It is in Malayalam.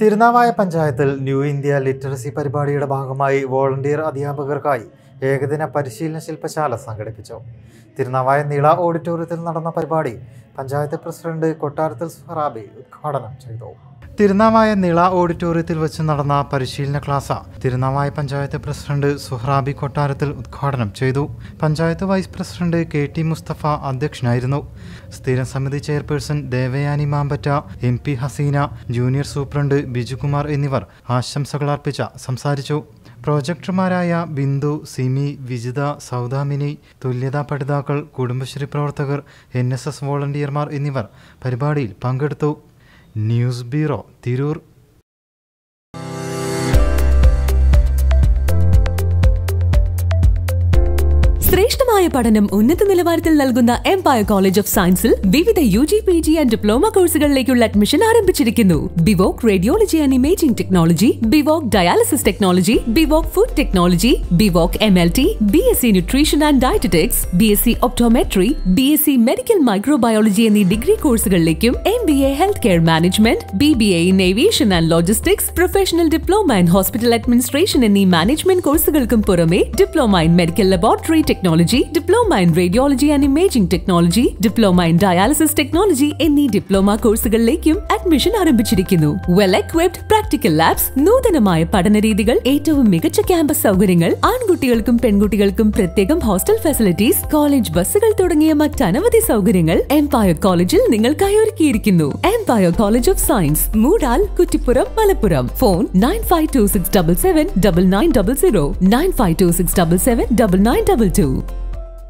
തിരുനാവായ പഞ്ചായത്തിൽ ന്യൂ ഇന്ത്യ ലിറ്ററസി പരിപാടിയുടെ ഭാഗമായി വോളണ്ടിയർ അധ്യാപകർക്കായി ഏകദിന പരിശീലന ശില്പശാല സംഘടിപ്പിച്ചു തിരുനാവായ നീള ഓഡിറ്റോറിയത്തിൽ നടന്ന പരിപാടി പഞ്ചായത്ത് പ്രസിഡന്റ് കൊട്ടാരത്തിൽ സുഹറാബി ഉദ്ഘാടനം ചെയ്തു തിരുനാവായ നിള ഓഡിറ്റോറിയത്തിൽ വെച്ച് നടന്ന പരിശീലന ക്ലാസ് തിരുനാവായ പഞ്ചായത്ത് പ്രസിഡന്റ് സുഹ്രാബി കൊട്ടാരത്തിൽ ഉദ്ഘാടനം ചെയ്തു panchayat vice president K T Mustafa അധ്യക്ഷനായിരുന്നു സ്ഥിരം സമിതി chairperson Devayani Mambatta M P Haseena junior superintendent Bijukumar എന്നിവർ ആശംസകൾ അർപ്പിച്ച സംസാരിച്ചു പ്രോജക്ടർമാരായ ബിന്ദു സിമി വിജിത സൗദാമിനി തുല്യതാ പഠിതാക്കൾ കുടുംബശ്രീ പ്രവർത്തകർ എൻ എസ് എസ് വോളണ്ടിയർമാർ എന്നിവർ പരിപാടിയിൽ പങ്കെടുത്തു ന്യൂസ് ബ്യൂറോ തിരൂർ ശ്രേഷ്ഠമായ പഠനം ഉന്നത നിലവാരത്തിൽ നൽകുന്ന എംപയർ കോളേജ് ഓഫ് സയൻസിൽ വിവിധ U G P G and diploma കോഴ്സുകളിലേക്കുള്ള അഡ്മിഷൻ ആരംഭിച്ചിരിക്കുന്നു B Voc radiology and imaging technology B Voc dialysis technology B Voc food technology B Voc M L T B S C nutrition and dietetics B S C optometry B S C medical microbiology എന്നീ ഡിഗ്രി കോഴ്സുകളിലേക്കും M B A health care management B B A in aviation and logistics professional diploma in hospital administration എന്നീ മാനേജ്മെന്റ് കോഴ്സുകൾക്കും പുറമെ diploma in medical laboratory technology diploma in radiology and imaging technology diploma in dialysis technology എന്നീ ഡിപ്ലോമ കോഴ്സുകളിലേക്കും അഡ്മിഷൻ ആരംഭിച്ചിരിക്കുന്നു വെൽ equipped പ്രാക്ടിക്കൽ ലാബ്സ് നൂതനമായ പഠന രീതികൾ ഏറ്റവും മികച്ച ക്യാമ്പസ് സൗകര്യങ്ങൾ ആൺകുട്ടികൾക്കും പെൺകുട്ടികൾക്കും പ്രത്യേകം ഹോസ്റ്റൽ ഫെസിലിറ്റീസ് കോളേജ് ബസ്സുകൾ തുടങ്ങിയ മറ്റനവധി സൗകര്യങ്ങൾ എംപയർ കോളേജിൽ നിങ്ങൾക്കായി ഒരുക്കിയിരിക്കുന്നു empire college of science Moodal Kuttippuram Malappuram phone nine five two six double seven double nine double zero nine five two six double seven double nine double to